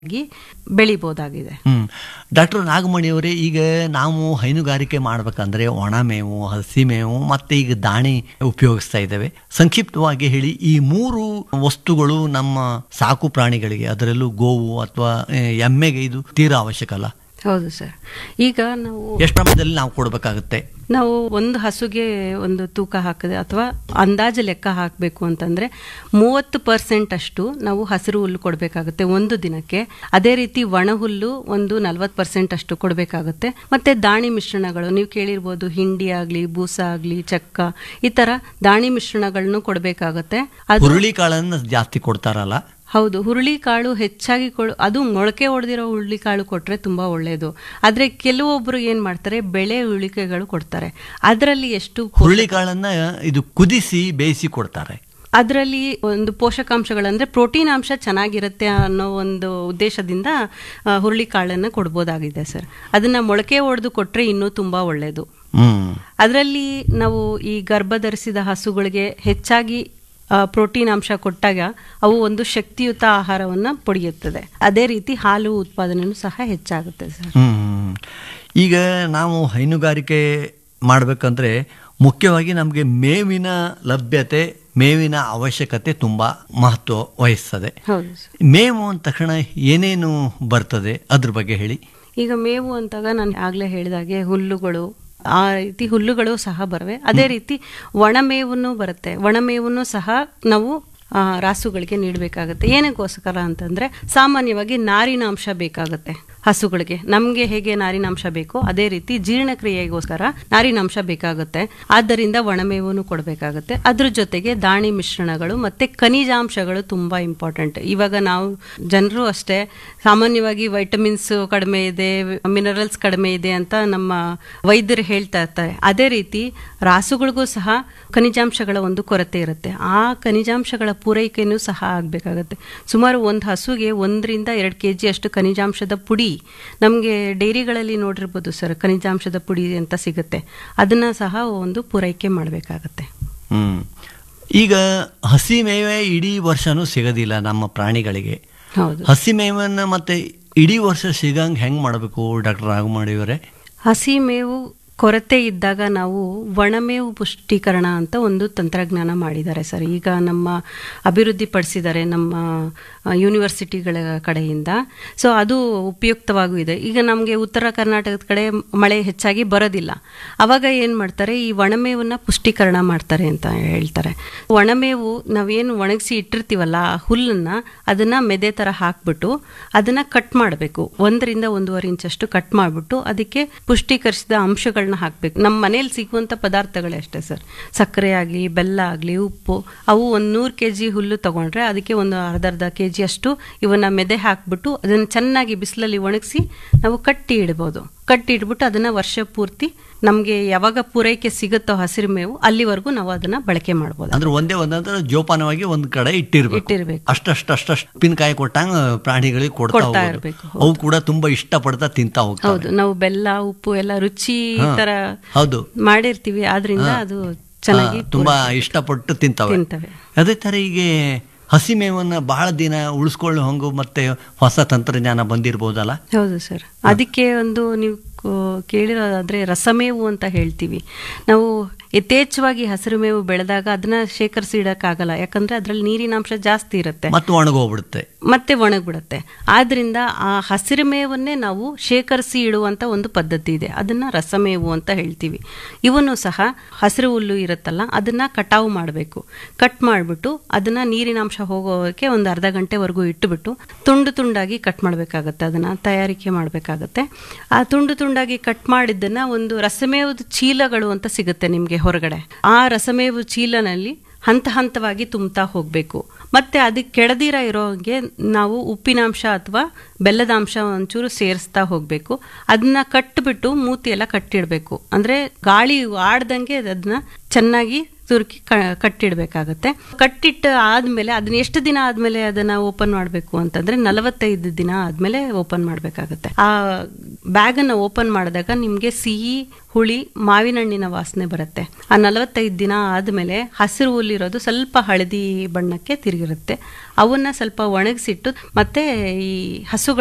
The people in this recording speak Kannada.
ಆಗಿ ಬೆಳಿಬೋದಾಗಿದೆ ಹ್ಮ್ ಡಾಕ್ಟರ್ ನಾಗಮಣಿಯವರೇ ಈಗ ನಾವು ಹೈನುಗಾರಿಕೆ ಮಾಡ್ಬೇಕಂದ್ರೆ ಒಣ ಮೇವು ಹಸಿ ಮೇವು ಮತ್ತೆ ಈಗ ದಾಣಿ ಉಪಯೋಗಿಸ್ತಾ ಇದ್ದೇವೆ ಸಂಕ್ಷಿಪ್ತವಾಗಿ ಹೇಳಿ ಈ ಮೂರು ವಸ್ತುಗಳು ನಮ್ಮ ಸಾಕು ಪ್ರಾಣಿಗಳಿಗೆ ಅದರಲ್ಲೂ ಗೋವು ಅಥವಾ ಎಮ್ಮೆಗೆ ಇದು ತೀರಾ ಅವಶ್ಯಕ ಅಲ್ಲ ಹೌದು ಸರ್ ಈಗ ನಾವು ಎಷ್ಟು ಪ್ರಮಾಣದಲ್ಲಿ ನಾವು ಕೊಡಬೇಕಾಗುತ್ತೆ ನಾವು ಒಂದು ಹಸುಗೆ ಒಂದು ತೂಕ ಹಾಕಿದೆ ಅಥವಾ ಅಂದಾಜು ಲೆಕ್ಕ ಹಾಕಬೇಕು ಅಂತಂದ್ರೆ ಮೂವತ್ತು ಪರ್ಸೆಂಟ್ ಅಷ್ಟು ನಾವು ಹಸಿರು ಹುಲ್ಲು ಕೊಡಬೇಕಾಗುತ್ತೆ ಒಂದು ದಿನಕ್ಕೆ ಅದೇ ರೀತಿ ಒಣ ಹುಲ್ಲು ಒಂದು ನಲ್ವತ್ತು ಪರ್ಸೆಂಟ್ ಅಷ್ಟು ಕೊಡಬೇಕಾಗುತ್ತೆ ಮತ್ತೆ ದಾಣಿ ಮಿಶ್ರಣಗಳು ನೀವು ಕೇಳಿರ್ಬೋದು ಹಿಂಡಿ ಆಗ್ಲಿ ಬೂಸ ಆಗ್ಲಿ ಚಕ್ಕ ಈ ತರ ದಾಣಿ ಮಿಶ್ರಣಗಳನ್ನು ಕೊಡಬೇಕಾಗುತ್ತೆ ಅದು ಹುರುಳಿ ಕಾಳನ್ನು ಜಾಸ್ತಿ ಕೊಡ್ತಾರಲ್ಲ ಹೌದು ಹುರುಳಿ ಕಾಳು ಹೆಚ್ಚಾಗಿ ಕೊಡು ಅದು ಮೊಳಕೆ ಹೊಡೆದಿರೋ ಹುರುಳಿ ಕಾಳು ಕೊಟ್ರೆ ತುಂಬಾ ಒಳ್ಳೆಯದು ಆದ್ರೆ ಕೆಲವೊಬ್ರು ಏನ್ ಮಾಡ್ತಾರೆ ಬೆಳೆ ಉಳಿಕೆಗಳು ಕೊಡ್ತಾರೆ ಅದರಲ್ಲಿ ಎಷ್ಟು ಹುರುಳಿ ಕಾಳನ್ನ ಇದು ಕುದಿಸಿ ಬೇಯಿಸಿ ಕೊಡ್ತಾರೆ ಅದರಲ್ಲಿ ಒಂದು ಪೋಷಕಾಂಶಗಳಂದ್ರೆ ಪ್ರೋಟೀನ್ ಅಂಶ ಚೆನ್ನಾಗಿರುತ್ತೆ ಅನ್ನೋ ಒಂದು ಉದ್ದೇಶದಿಂದ ಆ, ಹುರುಳಿ ಕಾಳನ್ನು ಕೊಡ್ಬೋದಾಗಿದೆ ಸರ್ ಅದನ್ನ ಮೊಳಕೆ ಹೊಡೆದು ಕೊಟ್ರೆ ಇನ್ನೂ ತುಂಬಾ ಒಳ್ಳೆಯದು ಹ್ಮ್ ಅದರಲ್ಲಿ ನಾವು ಈ ಗರ್ಭ ಧರಿಸಿದ ಹಸುಗಳಿಗೆ ಹೆಚ್ಚಾಗಿ ಆ, ಪ್ರೋಟೀನ್ ಅಂಶ ಕೊಟ್ಟಾಗ ಅವು ಒಂದು ಶಕ್ತಿಯುತ ಆಹಾರವನ್ನ ಪಡೆಯುತ್ತದೆ ಅದೇ ರೀತಿ ಹಾಲು ಉತ್ಪಾದನೆಯೂ ಸಹ ಹೆಚ್ಚಾಗುತ್ತೆ ಸರ್ ಹ್ಮ್. ಈಗ ನಾವು ಹೈನುಗಾರಿಕೆ ಮಾಡಬೇಕಂದ್ರೆ ಮುಖ್ಯವಾಗಿ ನಮಗೆ ಮೇವಿನ ಲಭ್ಯತೆ ಮೇವಿನ ಅವಶ್ಯಕತೆ ತುಂಬ ಮಹತ್ವ ವಹಿಸ್ತದೆ ಹೌದು ಸರ್ ಮೇವು ಅಂದ ತಕ್ಷಣ ಏನೇನು ಬರ್ತದೆ ಅದ್ರ ಬಗ್ಗೆ ಹೇಳಿ ಈಗ ಮೇವು ಅಂತಾಗ ನಾನು ಆಗ್ಲೇ ಹೇಳಿದಾಗೆ ಹುಲ್ಲುಗಳು ಆ ರೀತಿ ಹುಲ್ಲುಗಳು ಸಹ ಬರವೆ ಅದೇ ರೀತಿ ಒಣಮೇವನ್ನು ಬರುತ್ತೆ ಒಣಮೇವನ್ನು ಸಹ ನಾವು ಆ, ರಾಸುಗಳಿಗೆ ನೀಡಬೇಕಾಗುತ್ತೆ ಏನಕ್ಕೋಸ್ಕರ ಅಂತಂದ್ರೆ ಸಾಮಾನ್ಯವಾಗಿ ನಾರಿನಾಂಶ ಬೇಕಾಗುತ್ತೆ ಹಸುಗಳಿಗೆ ನಮಗೆ ಹೇಗೆ ನಾರಿನಾಂಶ ಬೇಕೋ ಅದೇ ರೀತಿ ಜೀರ್ಣಕ್ರಿಯೆಗೋಸ್ಕರ ನಾರಿನಾಂಶ ಬೇಕಾಗುತ್ತೆ ಆದ್ದರಿಂದ ಒಣಮೇವನ್ನು ಕೊಡಬೇಕಾಗುತ್ತೆ ಅದ್ರ ಜೊತೆಗೆ ದಾಣಿ ಮಿಶ್ರಣಗಳು ಮತ್ತೆ ಖನಿಜಾಂಶಗಳು ತುಂಬಾ ಇಂಪಾರ್ಟೆಂಟ್ ಇವಾಗ ನಾವು ಜನರು ಅಷ್ಟೇ ಸಾಮಾನ್ಯವಾಗಿ ವೈಟಮಿನ್ಸ್ ಕಡಿಮೆ ಇದೆ ಮಿನರಲ್ಸ್ ಕಡಿಮೆ ಇದೆ ಅಂತ ನಮ್ಮ ವೈದ್ಯರು ಹೇಳ್ತಾ ಇರ್ತಾರೆ ಅದೇ ರೀತಿ ರಾಸುಗಳಿಗೂ ಸಹ ಖನಿಜಾಂಶಗಳ ಒಂದು ಕೊರತೆ ಇರುತ್ತೆ ಆ ಖನಿಜಾಂಶಗಳ ಪೂರೈಕೆನೂ ಸಹ ಆಗಬೇಕಾಗತ್ತೆ ಸುಮಾರು ಒಂದು ಹಸುಗೆ ಒಂದರಿಂದ ಎರಡು ಕೆ ಜಿ ಅಷ್ಟು ಖನಿಜಾಂಶದ ಪುಡಿ ನಮಗೆ ಡೈರಿಗಳಲ್ಲಿ ನೋಡಿರ್ಬೋದು ಸರ್ ಖನಿಜಾಂಶದ ಪುಡಿ ಅಂತ ಸಿಗುತ್ತೆ ಅದನ್ನ ಸಹ ಒಂದು ಪೂರೈಕೆ ಮಾಡಬೇಕಾಗತ್ತೆ ಹ್ಮ್ ಈಗ ಹಸಿ ಮೇವೆ ಇಡೀ ವರ್ಷನೂ ಸಿಗೋದಿಲ್ಲ ನಮ್ಮ ಪ್ರಾಣಿಗಳಿಗೆ ಹೌದು ಹಸಿ ಮೇವನ್ನು ಮತ್ತೆ ಇಡೀ ವರ್ಷ ಸಿಗಂಗೆ ಹೆಂಗೆ ಮಾಡಬೇಕು ಡಾಕ್ಟರ್ ರಾಘಮಾಡಿಯವರೇ ಹಸಿ ಮೇವು ಕೊರತೆ ಇದ್ದಾಗ ನಾವು ಒಣಮೇವು ಪುಷ್ಟೀಕರಣ ಅಂತ ಒಂದು ತಂತ್ರಜ್ಞಾನ ಮಾಡಿದ್ದಾರೆ ಸರ್ ಈಗ ನಮ್ಮ ಅಭಿವೃದ್ಧಿಪಡಿಸಿದ್ದಾರೆ ನಮ್ಮ ಆ, ಯೂನಿವರ್ಸಿಟಿಗಳ ಕಡೆಯಿಂದ ಸೊ ಅದು ಉಪಯುಕ್ತವಾಗೂ ಇದೆ ಈಗ ನಮಗೆ ಉತ್ತರ ಕರ್ನಾಟಕದ ಕಡೆ ಮಳೆ ಹೆಚ್ಚಾಗಿ ಬರೋದಿಲ್ಲ ಅವಾಗ ಏನು ಮಾಡ್ತಾರೆ ಈ ಒಣಮೇವನ್ನ ಪುಷ್ಟೀಕರಣ ಮಾಡ್ತಾರೆ ಅಂತ ಹೇಳ್ತಾರೆ ಒಣಮೇವು ನಾವೇನು ಒಣಗಿಸಿ ಇಟ್ಟಿರ್ತೀವಲ್ಲ ಆ ಹುಲ್ಲನ್ನ ಅದನ್ನ ಮೆದೆ ಥರ ಹಾಕ್ಬಿಟ್ಟು ಅದನ್ನ ಕಟ್ ಮಾಡಬೇಕು ಒಂದರಿಂದ ಒಂದೂವರೆ ಇಂಚಷ್ಟು ಕಟ್ ಮಾಡಿಬಿಟ್ಟು ಅದಕ್ಕೆ ಪುಷ್ಟೀಕರಿಸಿದ ಅಂಶಗಳನ್ನ ಹಾಕಬೇಕು ನಮ್ಮ ಮನೇಲಿ ಸಿಗುವಂಥ ಪದಾರ್ಥಗಳೇ ಅಷ್ಟೇ ಸರ್ ಸಕ್ಕರೆ ಆಗಲಿ ಬೆಲ್ಲ ಆಗಲಿ ಉಪ್ಪು ಅವು ಒಂದು ನೂರು ಕೆ ಜಿ ಹುಲ್ಲು ತಗೊಂಡ್ರೆ ಅದಕ್ಕೆ ಒಂದು ಅರ್ಧ ಅರ್ಧ ಕೆ ಜಿ ಅಷ್ಟು ಇವನ್ನ ಮೆದೆ ಹಾಕ್ಬಿಟ್ಟು ಅದನ್ನು ಚೆನ್ನಾಗಿ ಬಿಸಿಲಲ್ಲಿ ಒಣಗಿಸಿ ನಾವು ಕಟ್ಟಿ ಇಡ್ಬೋದು ಕಟ್ಟಿ ಇಟ್ಬಿಟ್ಟು ಅದನ್ನ ವರ್ಷ ಪೂರ್ತಿ ನಮಗೆ ಯಾವಾಗ ಪೂರೈಕೆ ಸಿಗುತ್ತೋ ಹಸಿರು ಮೇವು ಅಲ್ಲಿವರೆಗೂ ನಾವು ಅದನ್ನ ಬಳಕೆ ಮಾಡ್ಬೋದು ಅಂದ್ರೆ ಒಂದೇ ಒಂದಂದ್ರೆ ಜೋಪಾನವಾಗಿ ಒಂದ್ ಕಡೆ ಇಟ್ಟಿರ್ಬೇಕು ಇಟ್ಟಿರ್ಬೇಕು. ಅಷ್ಟಷ್ಟಷ್ಟು ಉಪ್ಪಿನಕಾಯಿ ಕೊಟ್ಟಂಗ ಪ್ರಾಣಿಗಳಿಗೆ ಕೊಡ್ತಾ ಕೊಡ್ತಾ ಹೋಗೋದು. ಇರ್ಬೇಕು, ಅವು ಕೂಡ ತುಂಬಾ ಇಷ್ಟಪಡ್ತಾ ತಿಂತಾ ಹೋಗ್ತಾವೆ ಹೌದು ನಾವು ಬೆಲ್ಲ ಉಪ್ಪು ಎಲ್ಲ ರುಚಿ ಹಾ, ತರ ಹೌದು ಮಾಡಿರ್ತೀವಿ ಆದ್ರಿಂದ ಅದು ಚೆನ್ನಾಗಿ ಹಾ, ತುಂಬಾ ಇಷ್ಟಪಟ್ಟು ತಿಂತಾವೆ ತಿಂತವೆ ಅದೇ ತರ ಈಗ ಹಸಿ ಮೇವನ್ನ ಬಹಳ ದಿನ ಉಳಿಸ್ಕೊಳ್ಳೋ ಹಂಗು ಮತ್ತೆ ಹೊಸ ತಂತ್ರಜ್ಞಾನ ಬಂದಿರ್ಬೋದಲ್ಲ ಹೌದು ಸರ್ ಅದಕ್ಕೆ ಒಂದು ನೀವು ಕೋ- ಕೇಳಿರೋದಾದ್ರೆ ರಸಮೇವು ಅಂತ ಹೇಳ್ತೀವಿ ನಾವು ಯಥೇಚ್ಛವಾಗಿ ಹಸಿರು ಮೇವು ಬೆಳೆದಾಗ ಅದನ್ನ ಶೇಖರಿಸಿ ಇಡಕ್ಕಾಗಲ್ಲ ಯಾಕಂದ್ರೆ ಅದರಲ್ಲಿ ನೀರಿನಾಂಶ ಜಾಸ್ತಿ ಇರುತ್ತೆ ಮತ್ತು ಒಣಗೋಗ್ಬಿಡುತ್ತೆ ಮತ್ತೆ ಒಣಗ್ಬಿಡುತ್ತೆ ಆದ್ರಿಂದ ಆ ಹಸಿರು ಮೇವನ್ನೇ ನಾವು ಶೇಖರಿಸಿ ಇಡುವಂತ ಒಂದು ಪದ್ಧತಿ ಇದೆ ಅದನ್ನ ರಸಮೇವು ಅಂತ ಹೇಳ್ತೀವಿ ಇವನ್ನು ಸಹ ಹಸಿರು ಹುಲ್ಲು ಇರುತ್ತಲ್ಲ ಅದನ್ನ ಕಟಾವು ಮಾಡಬೇಕು ಕಟ್ ಮಾಡಿಬಿಟ್ಟು ಅದನ್ನ ನೀರಿನಾಂಶ ಹೋಗೋಕೆ ಒಂದು ಅರ್ಧ ಗಂಟೆವರೆಗೂ ಇಟ್ಟುಬಿಟ್ಟು ತುಂಡು ತುಂಡಾಗಿ ಕಟ್ ಮಾಡಬೇಕಾಗತ್ತೆ ಅದನ್ನ ತಯಾರಿಕೆ ಮಾಡಬೇಕಾಗತ್ತೆ ಆ ತುಂಡು ತುಂಡಾಗಿ ಕಟ್ ಮಾಡಿದ್ದನ್ನ ಒಂದು ರಸಮೇವದ ಚೀಲಗಳು ಅಂತ ಸಿಗುತ್ತೆ ನಿಮಗೆ ಹೊರಗಡೆ ಆ ರಸಮೇವು ಚೀಲನಲ್ಲಿ ಹಂತ ಹಂತವಾಗಿ ತುಂಬ್ತಾ ಹೋಗಬೇಕು ಮತ್ತೆ ಅದಕ್ಕೆ ಕೆಡದಿರ ಇರೋಂಗೆ ನಾವು ಉಪ್ಪಿನಾಂಶ ಅಥವಾ ಬೆಲ್ಲದಾಂಶ ಒಂಚೂರು ಸೇರಿಸ್ತಾ ಹೋಗಬೇಕು ಅದನ್ನ ಕಟ್ಬಿಟ್ಟು ಮೂತಿ ಎಲ್ಲ ಕಟ್ಟಿಡಬೇಕು ಅಂದ್ರೆ ಗಾಳಿ ಆಡ್ದಂಗೆ ಅದನ್ನ ಚೆನ್ನಾಗಿ ತುರುಕಿ ಕ- ಕಟ್ಟಿಡ್ಬೇಕಾಗತ್ತೆ ಕಟ್ಟಿಟ್ಟು ಆದ್ಮೇಲೆ ಅದನ್ನ ಎಷ್ಟು ದಿನ ಆದ್ಮೇಲೆ ಅದನ್ನ ಓಪನ್ ಮಾಡಬೇಕು ಅಂತಂದ್ರೆ ನಲವತ್ತೈದು ದಿನ ಆದ್ಮೇಲೆ ಓಪನ್ ಮಾಡಬೇಕಾಗತ್ತೆ ಆ ಬ್ಯಾಗನ್ನು ಓಪನ್ ಮಾಡಿದಾಗ ನಿಮಗೆ ಸಿಹಿ ಹುಳಿ ಮಾವಿನ ಹಣ್ಣಿನ ವಾಸನೆ ಬರುತ್ತೆ ಆ ನಲವತ್ತೈದು ದಿನ ಆದಮೇಲೆ ಹಸಿರು ಹುಲ್ಲಿರೋದು ಸ್ವಲ್ಪ ಹಳದಿ ಬಣ್ಣಕ್ಕೆ ತಿರುಗಿರುತ್ತೆ ಅವನ್ನ ಸ್ವಲ್ಪ ಒಣಗಿಸಿಟ್ಟು ಮತ್ತೆ ಈ ಹಸುಗಳ